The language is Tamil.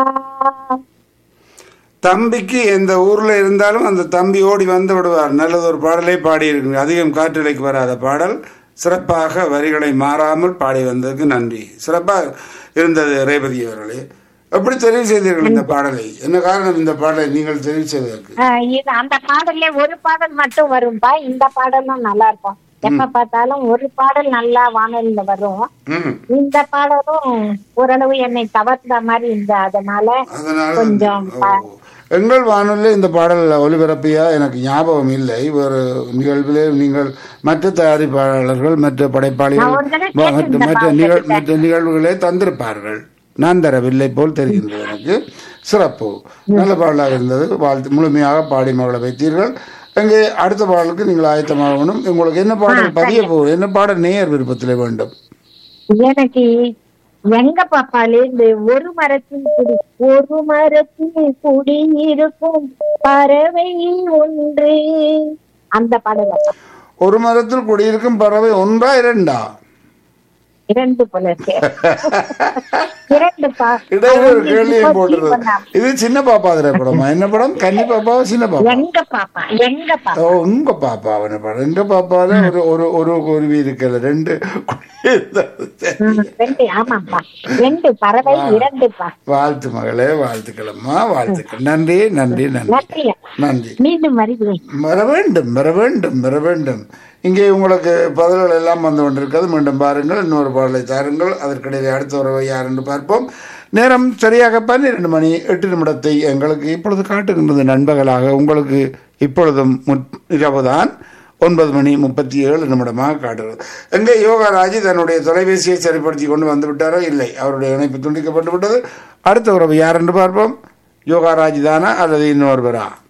தம்பிக்கு எந்த ஊர்ல இருந்தாலும் அந்த தம்பி ஓடி வந்து விடுவார் நல்லது ஒரு பாடலை பாடியிருக்கு அதிகம் காற்றலைக்கு வராத பாடல் சிறப்பாக வரிகளை மாறாமல் பாடி வந்ததுக்கு நன்றி சிறப்பாக இருந்தது ரேவதி அவர்களே எப்படி தெரிவு செய்தீர்கள் இந்த பாடலை என்ன காரணம் இந்த பாடலை நீங்கள் தெரிவு செய்வதற்கு ஆஹ் இது அந்த பாடல்ல ஒரு பாடல் மட்டும் வரும்பா இந்த பாடலும் நல்லா இருக்கும் எப்ப பார்த்தாலும் ஒரு பாடல் நல்லா வானொலியில வரும் ம் இந்த பாடலும் ஓரளவு என்னை கவர்ந்த மாதிரி இந்த அதனால அதனால கொஞ்சம் ஓ. எங்கள் வானொலியில் இந்த பாடல் ஒலிபரப்பியா எனக்கு ஞாபகம் இல்லை ஒரு நிகழ்விலே நீங்கள் மற்ற தயாரிப்பாளர்கள் மற்ற படைப்பாளிகள் நான் ஒரு தடவை மற்ற கேட்டிருந்தேன் மற்ற நிகழ் மற்ற நிகழ்வுகளே தந்திருப்பார்கள் நான் தரவில்லை போல் தெரிகின்றது எனக்கு சிறப்பு நல்ல பாடலாக இருந்தது வாழ்த்து முழுமையாக பாடி மகளை வைத்தீர்கள் அங்கே அடுத்த பாடலுக்கு நீங்கள் ஆயத்தமாகணும் உங்களுக்கு என்ன பாடல் பதிய போகும் என்ன பாடல் நேயர் விருப்பத்திலே வேண்டும் எனக்கு எங்க பாப்பால இந்த ஒரு மரத்தின் குடி ஒரு மரத்தின் குடி இருக்கும் பறவை ஒன்று அந்த பாடல் அப்பா. ஒரு மரத்தில் குடியிருக்கும் பறவை ஒன்றா இரண்டா இரண்டு போல இருக்கு. இரண்டு பா இடையில ஒரு அது கேள்வியை இப்போ போட்டுருது தீபம் இது சின்ன பாப்பா திரைப்படமா என்ன படம் கன்னி பாப்பாவா சின்ன பாப்பா எங்க பாப்பா எங்க ஓ பாப்பா உங்க பாப்பா அவன படம் எங்க பாப்பால ஒரு ஒரு ஒரு குருவி இருக்குல்ல ரெண்டு ம், ரெண்டு ஆமாப்பா ரெண்டு பறவை இரண்டு பா வாழ்த்து மகளே வாழ்த்துக்களம்மா வாழ்த்துக்கள் நன்றி நன்றி நன்றி நன்றியா நன்றி மீண்டும் வருகிறேன் வர வேண்டும் வர வேண்டும் வர வேண்டும் இங்கே உங்களுக்கு பதில்கள் எல்லாம் வந்து கொண்டிருக்கிறது மீண்டும் பாருங்கள் இன்னொரு பாடலை தாருங்கள் அதற்கிடையே அடுத்த உறவை யார் என்று பார்ப்போம் நேரம் சரியாக பன்னிரண்டு மணி எட்டு நிமிடத்தை எங்களுக்கு இப்பொழுது காட்டுகின்றது நண்பகலாக உங்களுக்கு இப்பொழுதும் முற்- இரவுதான் ஒன்பது மணி முப்பத்தி ஏழு நிமிடமாக காட்டுகிறது எங்கே யோகாராஜி தன்னுடைய தொலைபேசியை சரிப்படுத்தி கொண்டு வந்து விட்டாரோ இல்லை அவருடைய இணைப்பு துண்டிக்கப்பட்டு விட்டது அடுத்த உறவு யார் என்று பார்ப்போம் யோகாராஜி தானா அல்லது இன்னொருவரா